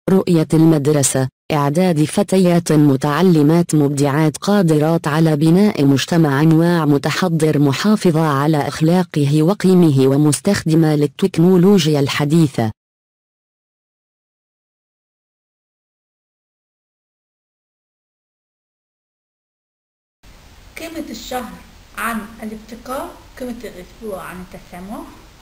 رؤية المدرسة إعداد فتيات متعلمات مبدعات قادرات على بناء مجتمع واع متحضر محافظة على أخلاقه وقيمه ومستخدمة للتكنولوجيا الحديثة قيمة الشهر عن الابتكار قيمة الأسبوع عن التسامح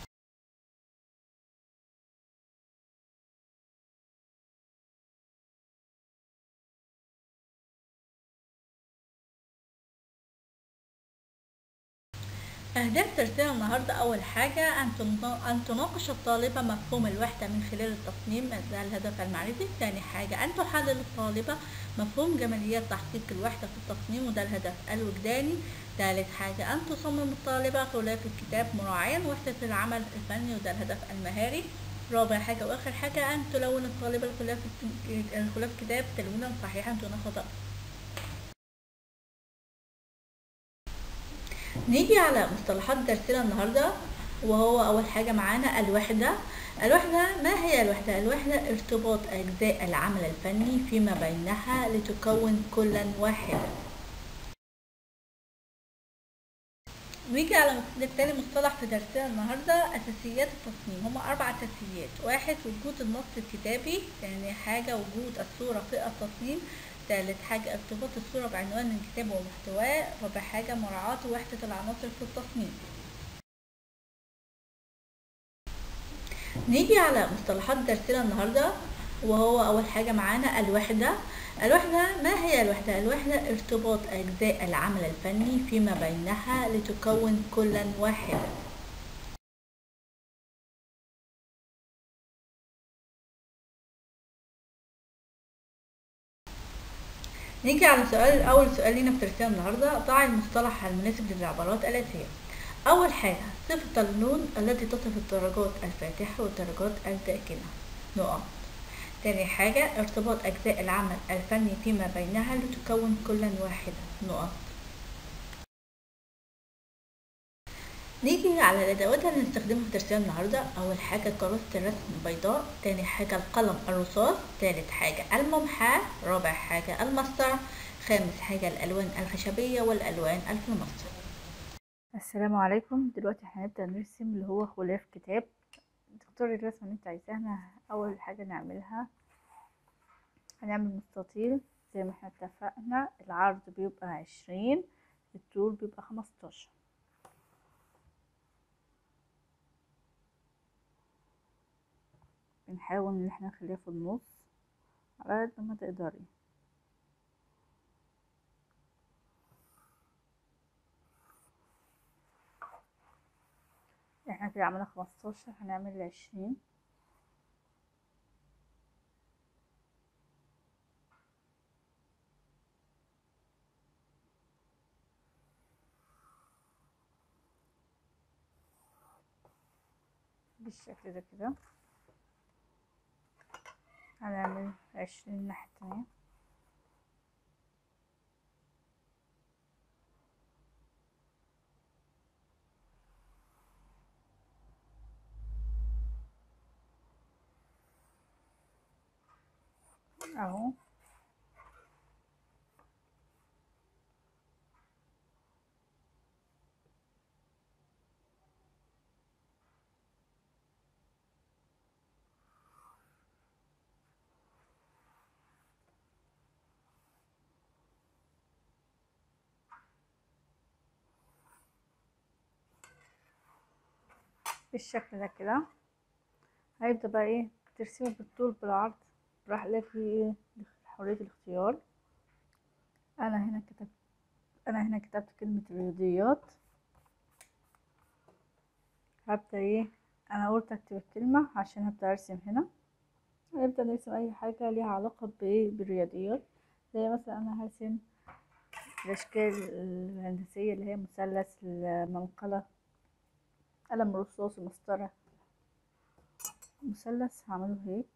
أهداف ترسيم النهاردة أول حاجة أن تنا- أن تناقش الطالبة مفهوم الوحدة من خلال التصميم ده الهدف المعرفي ثاني حاجة أن تحلل الطالبة مفهوم جماليات تحقيق الوحدة في التصميم وده الهدف الوجداني ثالث حاجة أن تصمم الطالبة غلاف الكتاب مراعيا وحدة العمل الفني وده الهدف المهاري رابع حاجة وآخر حاجة أن تلون الطالبة الغلاف الغلاف كتاب تلوينا صحيحا دون خطأ نيجي على مصطلحات درسنا النهاردة وهو أول حاجة معانا الوحدة الوحدة ما هي الوحدة؟ الوحدة ارتباط أجزاء العمل الفني فيما بينها لتكون كلا واحدا نيجي على تاني مصطلح في درسنا النهاردة أساسيات التصميم هما أربع أساسيات واحد وجود النص الكتابي ثاني حاجة وجود الصورة في التصميم ثالث حاجة ارتباط الصورة بعنوان الكتاب ومحتواه رابع حاجة مراعاة وحدة العناصر في التصميم نيجي على مصطلحات درسنا النهاردة وهو أول حاجة معانا الوحدة الوحدة ما هي الوحدة؟ الوحدة ارتباط أجزاء العمل الفني فيما بينها لتكون كلا واحدا نيجي على سؤال أول سؤال لينا في ترسيم النهاردة ضع المصطلح المناسب للعبارات الآتية أول حاجة صفة اللون التي تصف الدرجات الفاتحة والدرجات الداكنة نقط تاني حاجة ارتباط أجزاء العمل الفني فيما بينها لتكون كلا واحدا نقط نيجي على الأدوات اللي هنستخدمها في ترسيم النهاردة أول حاجة كراسة الرسم البيضاء تاني حاجة القلم الرصاص تالت حاجة الممحاة رابع حاجة المسطرة خامس حاجة الألوان الخشبية والألوان الفلوماستر السلام عليكم دلوقتي هنبدأ نرسم اللي هو غلاف كتاب تختاري الرسمة اللي انت عايزاها أول حاجة نعملها هنعمل مستطيل زي ما احنا اتفقنا العرض بيبقى عشرين الطول بيبقى خمستاشر بنحاول ان احنا نخليها في النص على قد ما تقدري احنا كده عملنا خمستاشر هنعمل عشرين بالشكل ده كده هنعمل عشرين الناحية التانية اهو بالشكل ده كده هيبدأ بقى ايه ترسمي بالطول بالعرض راح لك ايه حرية الاختيار انا هنا كتبت انا هنا كتبت كلمة رياضيات هبدأ ايه انا قلت اكتب الكلمة عشان هبدأ ارسم هنا هنبدأ نرسم اي حاجة ليها علاقة بايه بالرياضيات زي مثلا انا هرسم الاشكال الهندسية اللي هي مثلث المنقلة قلم رصاص مسطرة مثلث هعمله هيك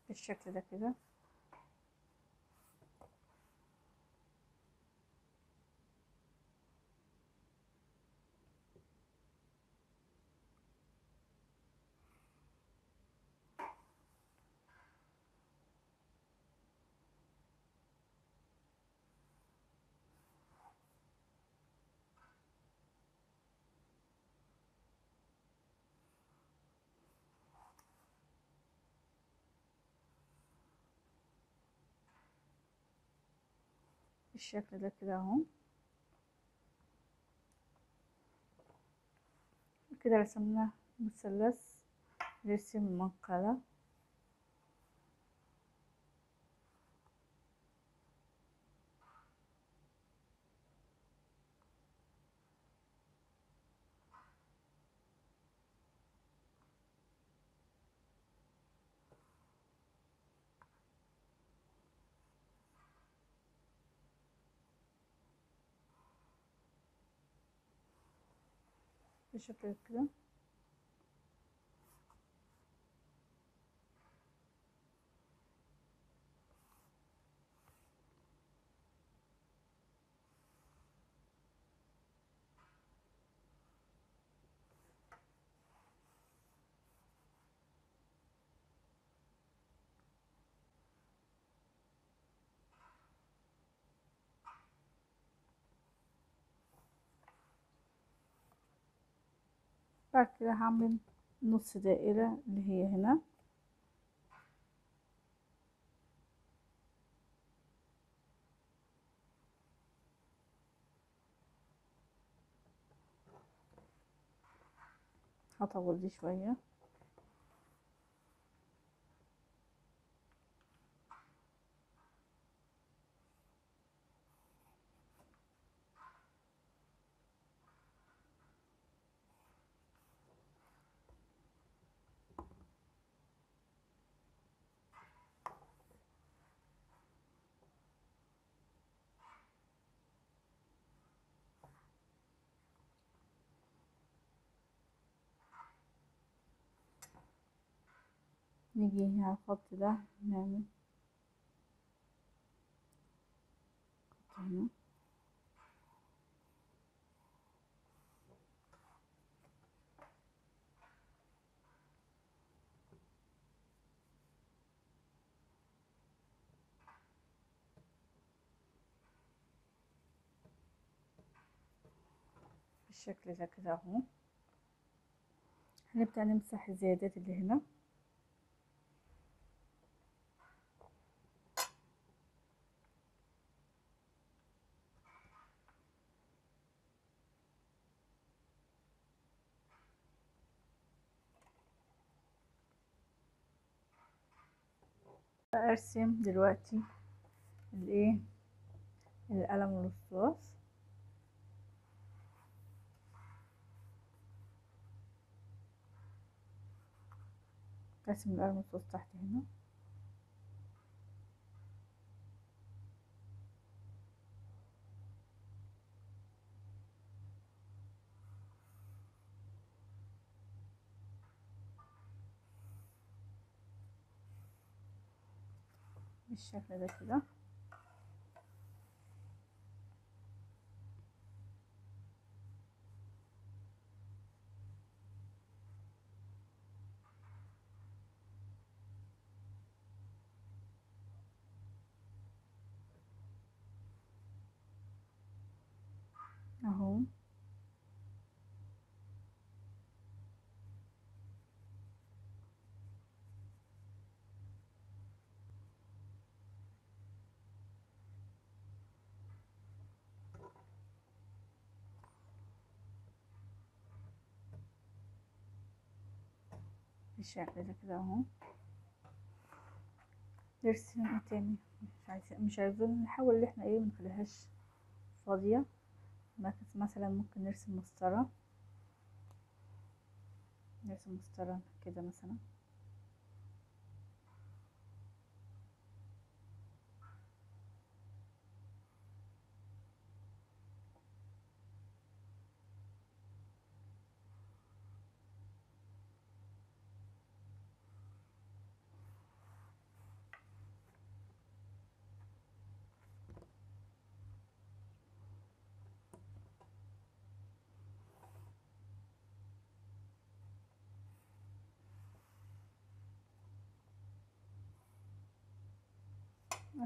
بالشكل ده كده بالشكل ده كده اهو كده رسمنا مثلث نرسم منقلة بالشكل كده بعد كده هعمل نص دائرة اللي هي هنا هطول دي شوية نيجي هنا على الخط ده نعمل خط هنا بالشكل ده كده اهو هنبدأ نمسح الزيادات اللي هنا ارسم دلوقتي الايه القلم الرصاص ارسم القلم الرصاص تحت هنا بالشكل ده كده اهو بالشكل ده كده اهو نرسم ايه تاني مش عايزين مش عايزين نحاول ان احنا ايه منخليهاش فاضية مركز مثلا ممكن نرسم مسطرة نرسم مسطرة كده مثلا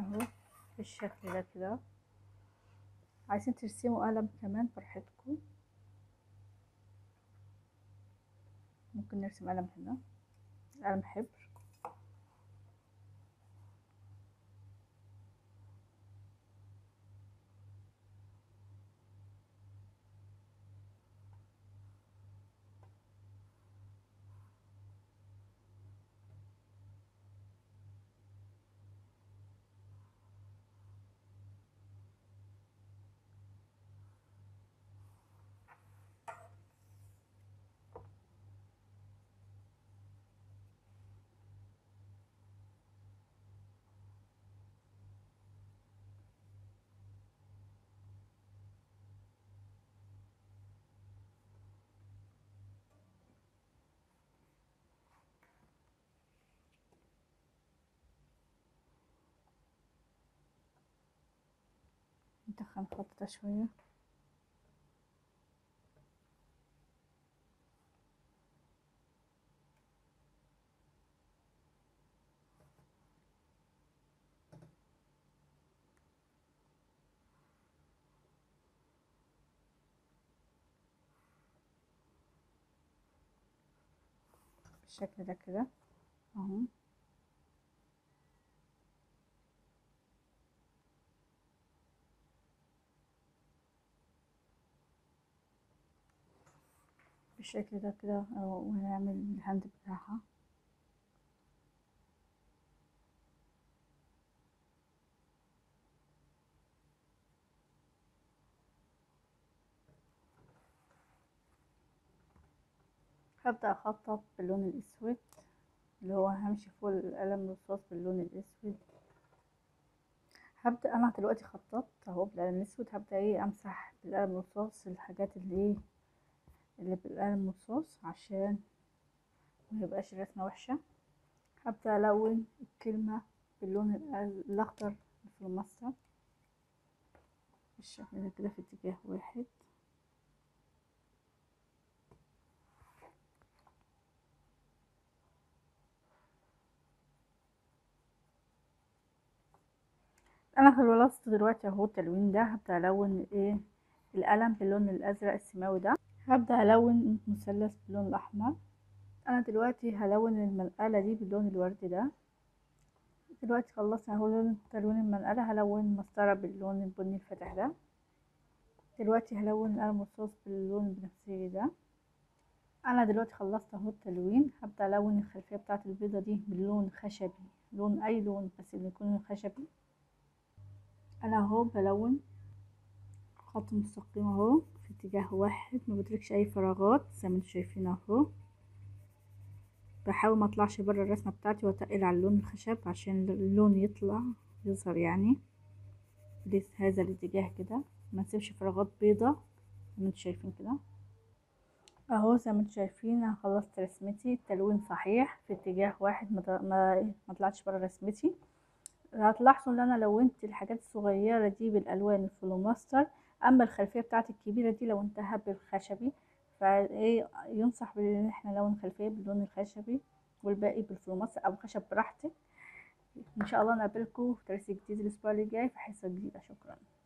اهو بالشكل ده كده عايزين ترسموا قلم كمان براحتكم ممكن نرسم قلم هنا قلم حبر ندخل الخط ده شوية بالشكل ده كده اهو بالشكل ده كده وهنعمل الهاند بتاعها هبدأ أخطط باللون الأسود اللي هو همشي فوق القلم الرصاص باللون الأسود هبدأ أنا دلوقتي خططت أهو بالقلم الأسود هبدأ إيه أمسح بالقلم الرصاص الحاجات اللي إيه اللي بالقلم الرصاص عشان ميبقاش الرسمة وحشة هبدأ ألون الكلمة باللون الأخضر في المسطر بالشكل ده كده في اتجاه واحد انا خلصت دلوقتي اهو التلوين ده هبدأ الون ايه القلم باللون الازرق السماوي ده هبدأ الون مثلث باللون الاحمر انا دلوقتي هلون المنقلة دي باللون الوردي ده دلوقتي خلصنا اهو لون تلوين المنقلة هلون مسطرة باللون البني الفاتح ده دلوقتي هلون القلم الرصاص باللون البنفسجي ده انا دلوقتي خلصت اهو التلوين هبدأ الون الخلفية بتاعت البيضة دي باللون خشبي لون اي لون بس اللي يكون خشبي انا اهو بلون خط مستقيم اهو في اتجاه واحد ما بتركش اي فراغات زي ما انتم شايفين اهو بحاول ما اطلعش بره الرسمه بتاعتي واتقل على اللون الخشب عشان اللون يطلع يظهر يعني هذا الاتجاه كده ما نسيبش فراغات بيضة زي ما انتم شايفين كده اهو زي ما انتم شايفين انا خلصت رسمتي التلوين صحيح في اتجاه واحد ما ما, ما طلعتش بره رسمتي هتلاحظوا ان انا لونت الحاجات الصغيره دي بالالوان الفلوماستر اما الخلفيه بتاعتي الكبيره دي لونتها بالخشبي فايه ينصح بان احنا نلون الخلفيه باللون الخشبي والباقي بالفلوماستر او خشب براحتك ان شاء الله نقابلكم في درس جديد الاسبوع اللي جاي في حصه جديده شكرا